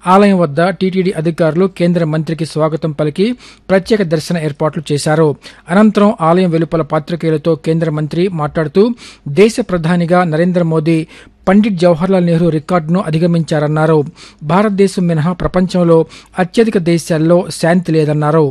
ఆలయం వద్ద టీటీడీ అధికారులు కేంద్ర మంత్రికి స్వాగతం పలికి ప్రత్యేక దర్శన ఏర్పాట్లు చేశారు అనంతరం ఆలయం వెలుపల పాత్రికేయులతో కేంద్ర మంత్రి మాట్లాడుతూ దేశ ప్రధానిగా నరేంద్ర మోదీ పండిట్ జవహర్లాల్ నెహ్రూ రికార్డును అధిగమించారన్నారు భారతదేశం మినహా ప్రపంచంలో అత్యధిక దేశాల్లో శాంతి లేదన్నారు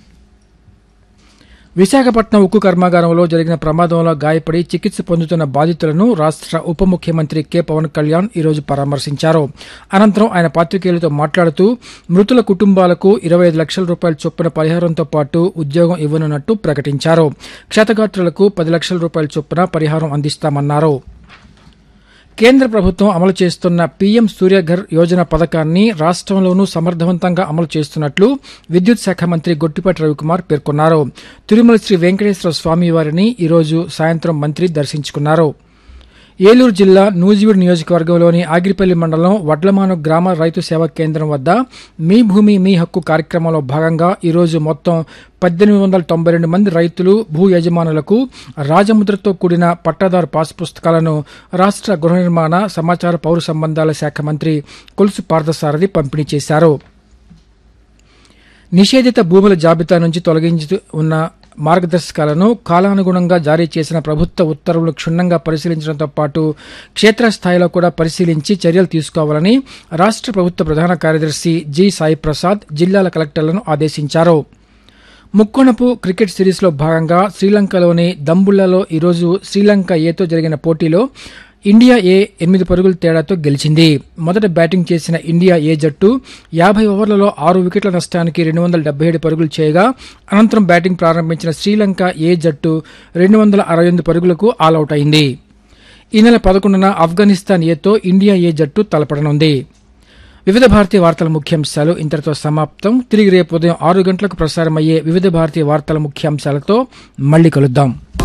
విశాఖపట్నం ఉక్కు కర్మాగారంలో జరిగిన ప్రమాదంలో గాయపడి చికిత్స పొందుతున్న బాధితులను రాష్ట్ర ఉప ముఖ్యమంత్రి కె పవన్ కళ్యాణ్ ఈరోజు పరామర్శించారు అనంతరం ఆయన పాత్రికేయులతో మాట్లాడుతూ మృతుల కుటుంబాలకు ఇరవై ఐదు లక్షల రూపాయల చొప్పున పరిహారంతో పాటు ఉద్యోగం ఇవ్వనున్నట్టు ప్రకటించారు క్షతగాత్రులకు పది లక్షల రూపాయల చొప్పున పరిహారం అందిస్తామన్నారు కేంద్ర ప్రభుత్వం అమలు చేస్తున్న పీఎం సూర్యఘర్ యోజన పథకాన్ని రాష్ట్రంలోనూ సమర్థవంతంగా అమలు చేస్తున్నట్లు విద్యుత్ శాఖ మంత్రి గొట్టిపాటి రవికుమార్ పేర్కొన్నారు తిరుమల శ్రీ వెంకటేశ్వర స్వామి వారిని ఈరోజు సాయంత్రం మంత్రి దర్శించుకున్నారు ఏలూరు జిల్లా నూజివీడు నియోజకవర్గంలోని ఆగిరిపల్లి మండలం వడ్లమాను గ్రామ రైతు సేవా కేంద్రం వద్ద మీ భూమి మీ హక్కు కార్యక్రమంలో భాగంగా ఈరోజు మొత్తం పద్దెనిమిది వందల తొంభై రెండు మంది రైతులు భూ యజమానులకు రాజముద్రతో కూడిన పట్టాదారు పాస్ పుస్తకాలను రాష్ట్ర గృహ నిర్మాణ సమాచార పౌర సంబంధాల శాఖ మంత్రి కొలుసు పార్థసారథి పంపిణీ చేశారు నిషేధిత భూముల జాబితా నుంచి తొలగించి ఉన్న మార్గదర్శకాలను కాలానుగుణంగా జారీ చేసిన ప్రభుత్వ ఉత్తర్వులు క్షుణ్ణంగా పరిశీలించడంతో పాటు క్షేత్రస్థాయిలో కూడా పరిశీలించి చర్యలు తీసుకోవాలని రాష్ట్ర ప్రభుత్వ ప్రధాన కార్యదర్శి జి సాయి ప్రసాద్ జిల్లాల కలెక్టర్లను ఆదేశించారు ముక్కొనపు క్రికెట్ సిరీస్లో భాగంగా శ్రీలంకలోని దంబుల్లలో ఈరోజు శ్రీలంక ఏతో జరిగిన పోటీలో ఇండియా ఏ ఎనిమిది పరుగుల తేడాతో గెలిచింది మొదట బ్యాటింగ్ చేసిన ఇండియా ఏ జట్టు యాభై ఓవర్లలో ఆరు వికెట్ల నష్టానికి రెండు వందల డెబ్బై ఏడు పరుగులు చేయగా అనంతరం బ్యాటింగ్ ప్రారంభించిన శ్రీలంక ఏ జట్టు రెండు వందల అరవై ఎనిమిది పరుగులకు ఆలౌట్ అయింది ఈ నెల పదకొండున ఆఫ్ఘనిస్తాన్ ఏతో ఇండియా ఏ జట్టు తలపడనుంది వివిధ భారతీయ వార్తల ముఖ్యాంశాలు ఇంతటితో సమాప్తం తిరిగి రేపు ఉదయం ఆరు గంటలకు ప్రసారమయ్యే వివిధ భారతీయ వార్తల ముఖ్యాంశాలతో మళ్ళీ కలుద్దాం